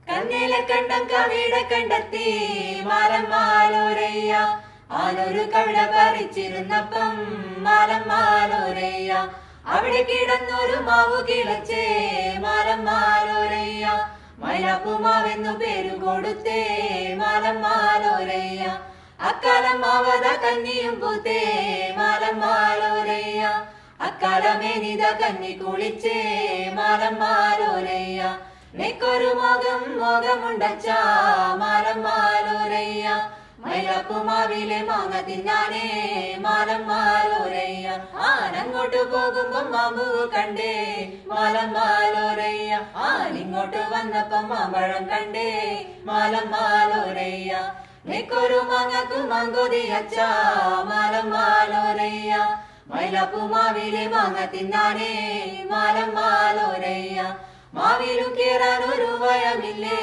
കണ്ണിലെ കണ്ടം കവിട കണ്ടെത്തി മാലന്മാലോരയ്യ ആനൊരു കവിട പറിച്ചിരുന്നപ്പം മാലന്മാലോരയ്യ അവിടെ കിടന്നൊരു മാവു കിളച്ചേ മാലന്മാലോരയ്യ മൈലാപ്പുമാവെന്നു പേരു കൊടുത്തേ മാലന്മാലോരയ്യ അക്കാലം മാവത കന്നിയും പൂത്തേ മാലന്മാലോരയ്യ അക്കാലമേനിത കന്നി കുളിച്ചേ മാലന്മാലോരയ്യ നിക്കൊരു മോകം മോകമുണ്ടച്ച മാലന്മാലോരയ്യ മൈലപ്പുമാവിലെ മാങ്ങ തിന്നാനേ മാലന്മാലോരയ്യ ആനങ്ങോട്ട് പോകുമ്പോ മാമ്പു കണ്ടേ മാലന്മാലോരയ്യ ആനിങ്ങോട്ട് വന്നപ്പം മാമ്പഴം കണ്ടേ മാലന്മാലോരയ്യ നിക്കൊരു മാങ്ങക്കു മങ്കൊതിയച്ച മാലന്മാലോരയ്യ മൈലപ്പുമാവിലെ മാങ്ങ തിന്നാനേ മാലന്മാലോരയ്യ മാവിലും കേറാൻ ഒരു ഭയമില്ലേ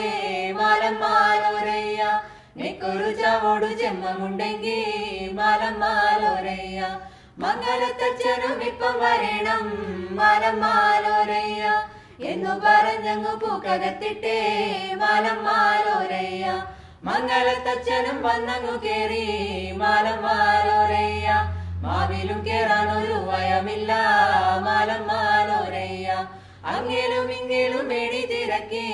മാലന്മാലോരയ്യ നിക്കൊരു ചവോടു ജന്മമുണ്ടെങ്കിൽ മാലന്മാലോരയ്യ മംഗലത്തച്ഛനും ഇപ്പം വരണം മാലന്മാലോരയ്യ എന്നു പറഞ്ഞങ്ങു പൂക്കകത്തിട്ടേ മാലന്മാലോരയ്യ മംഗലത്തച്ഛനും വന്നങ്ങു കേറി മാലന്മാലോരയ്യ മാവിലും കേറാൻ ഒരു ഭയമില്ല മാലന്മാലോരയ്യ അങ്ങേലും ഇങ്ങേലും മേടി തിരക്കി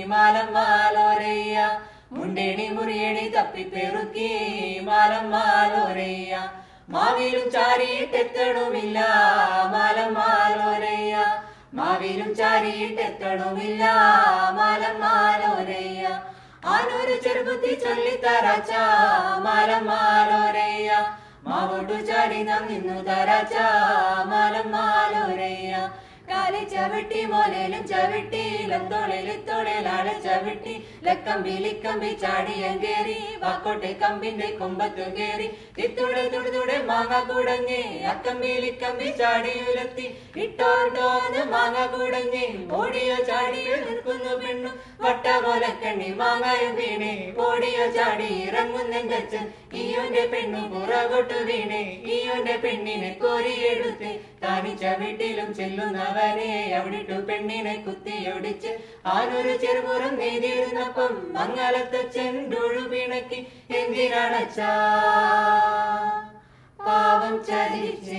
മാലന്മാലോരയ്യ മുണ്ടേണി മുറിയണി തപ്പിപ്പെറുക്കി മാലന്മാലോരയ്യ മാവിലും ചാരിയിട്ടെത്തണമില്ല മാലന്മാലോരയ്യ മാവിലും ചാരിയിട്ടെത്തണമില്ല മാലന്മാലോരയ്യ ആനൊരു ചെറുപ്പത്തി ചൊല്ലിത്തരാച്ച മാലന്മാലോരയ്യ മാവോട്ടു ചാടി നാം നിന്നു തരാച്ച മാലന്മാലോരയ്യ കാലി ചവിട്ടി മോലേലും ചവിട്ടി ലത്തോളിലിത്തോളിലാളെ ചവിട്ടി ലക്കമ്പി ലിക്കമ്പി ചാടിയം കേറി വാക്കോട്ടെ കമ്പിന്റെ കൊമ്പത്തു കേറി തിത്തുടെ തുടുതുടെ മാങ്ങ കുടഞ്ഞ് അക്കമ്പി ലിക്കമ്പി ചാടിയുലത്തി ഇട്ടോട്ടോന്ന് മാങ്ങ കുടഞ്ഞ് ഓടിയോ ചാടിയോ നിൽക്കുന്നു പെണ്ണു വട്ടമോലക്കണ്ണി മാങ്ങായും വീണേ ഓടിയോ ചാടി ഇറങ്ങുന്നെന്തച്ഛൻ ഈയോന്റെ പെണ്ണു പുറകോട്ടു വീണേ ഈയോന്റെ പെണ്ണിനെ കോരിയെടുത്ത് താനിച്ച വീട്ടിലും ചെല്ലുന്നവനെ അവിടിട്ടു പെണ്ണിനെ കുത്തിയൊടിച്ച് ആനൊരു ചെറുപുറം നെയ്തിരുന്നപ്പം മംഗലത്തെ ചെണ്ടൊഴു പിണക്കി എന്തിനാണച്ചാ പാവം ചതിച്ചേ